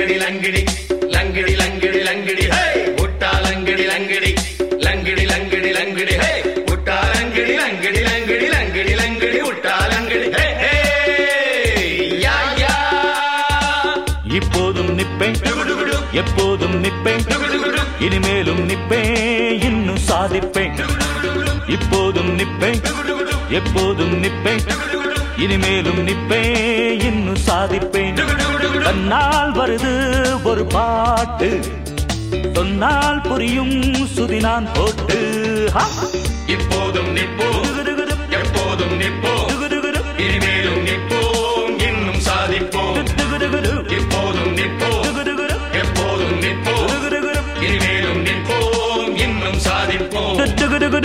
லங்கடி லங்கடி லங்கடி லங்கடி லங்கடி ஹே முட்டா லங்கடி லங்கடி லங்கடி லங்கடி லங்கடி ஹே முட்டா லங்கடி லங்கடி லங்கடி லங்கடி லங்கடி முட்டா லங்கடி ஹே ஹே யா யா இப்போதும் நிப்பேன் டுகுடுகுடு எப்போதும் நிப்பேன் டுகுடுகுடு இனிமேலும் நிப்பேன் இன்னும் சாதிப்பேன் இப்போதும் நிப்பேன் எப்போதும் நிப்பேன் இனிமேலும் நிப்பேன் இன்னும் சாதிப்பேன் தன்னால் வருது ஒரு பாட்டு சொன்னால் புரியும் சுதி நான் போட்டு ஹா! இப்போதும் நிப்போம் துகுதுகுது, எப்போதும் நிப்போம் துகுதுகுது, இனிமேலும் நிப்போம் இன்னும் சாதிப்போம் துகுதுகுது, இப்போதும் நிப்போம் துகுதுகுது, எப்போதும் நிப்போம் துகுதுகுது, இனிமேலும் நிற்போம் இன்னும் சாதிப்போம் துகுதுகுது.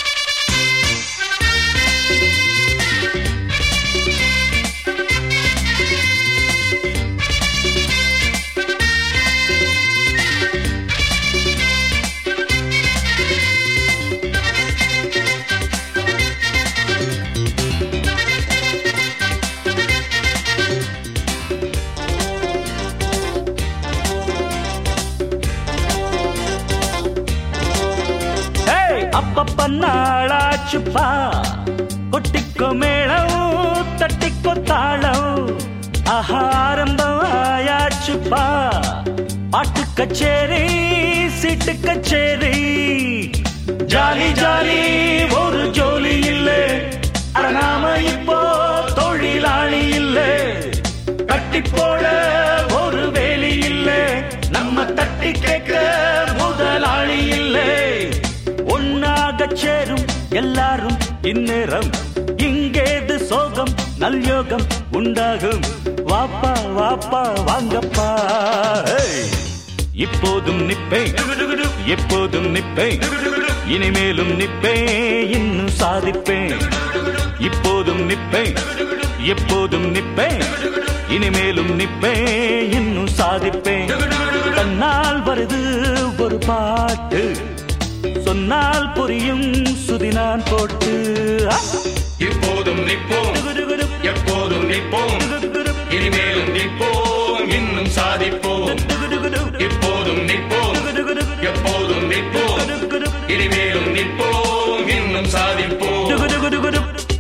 ஏய், அப்பப்ப நாளாச்சுப்பா கொட்டிக்கோ மேளம் தட்டிக்கோ தாளம் ஆஹாரம்பம் ஆயாச்சுப்பா பாட்டு கச்சேரி சீட்டு கச்சேரி ஜாலி ஜாலி ஒரு ஜோலி இல்லை அட நாம இப்போ தொழிலாளி இல்லை கட்டி போட ஒரு வேலி இல்லை நம்ம தட்டி கேட்க முதலாளி இல்லை ஒன்னாக சேரும் எல்லாரும் இந்நேரம் இங்கேது சோகம் நல்யோகம் உண்டாகும் வாப்பா வாப்பா வாங்கப்பா ஏய். இப்போதும் நிப்பேன் எப்போதும் நிப்பேன் இனிமேலும் நிப்பேன் இன்னும் சாதிப்பேன் இப்போதும் நிப்பேன் எப்போதும் நிப்பேன் இனிமேலும் நிப்பேன் இன்னும் சாதிப்பேன் தன்னால் வருது ஒரு பாட்டு சொன்னால் புரியும் சுதி நான் போட்டு ஆ! இப்போதும் நிற்போம் துகுதுகுது, எப்போதும் நிற்போம் துகுதுகுது, இனிமேலும் நிற்போம் இன்னும் சாதிப்போம் துகுதுகுது, இப்போதும் நிற்போம் துகுதுகுது, எப்போதும் நிற்போம் துகுதுகுது, இனிமேலும் நிற்போம் இன்னும் சாதிப்போம் துகுதுகுதுகுது.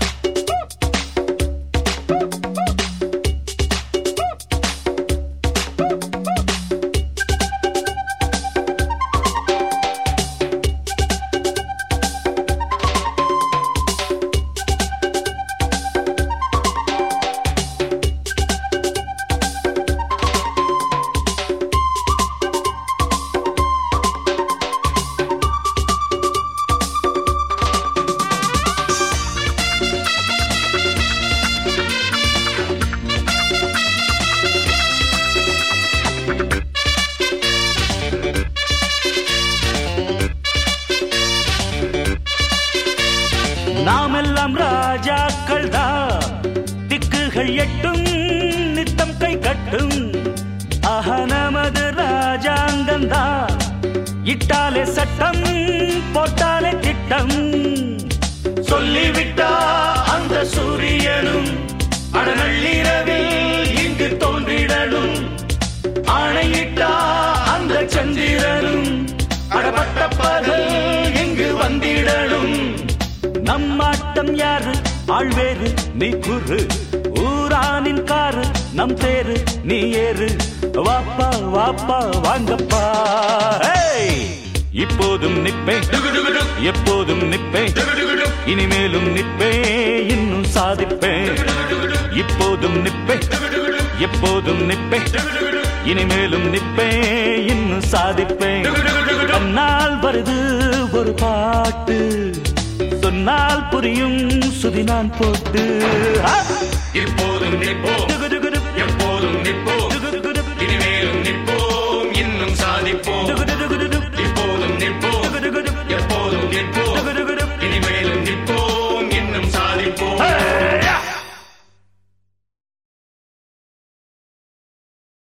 நாமெல்லாம் ராஜாக்கள் தான் திக்குகள் எட்டும் நித்தம் கை கட்டும் ஆஹ நமது ராஜாங்கம் தான் இட்டாலே சட்டம் போட்டாலே திட்டம் சொல்லிவிட்டா அந்த சூரியனும் அடநள்ளிரவில் இங்கு தோன்றிடணும் ஆணையிட்டா அந்த சந்திரனும் அடப்பட்ட பகல் இங்கு வந்திடணும் நம்மாட்டம் யாரு ஆழ்வேறு நீ குரு ஊரானின் காரு நம் தேரு நீ ஏறு வாப்பா வாப்பா வாங்கப்பா ஏய்! இப்போதும் நிப்பேன் டுகுடுகுடு எப்போதும் நிப்பேன் டுகுடுகுடு இனிமேலும் நிப்பேன் இன்னும் சாதிப்பேன் இப்போதும் நிப்பேன் எப்போதும் நிப்பேன் இனிமேலும் நிப்பேன் இன்னும் சாதிப்பேன் தன்னால் வருது ஒரு பாட்டு சொன்னால் புரியும் சுதி நான் போட்டு ஆ! இப்போதும் நிற்போம் துகுதுகுது, எப்போதும் நிற்போம்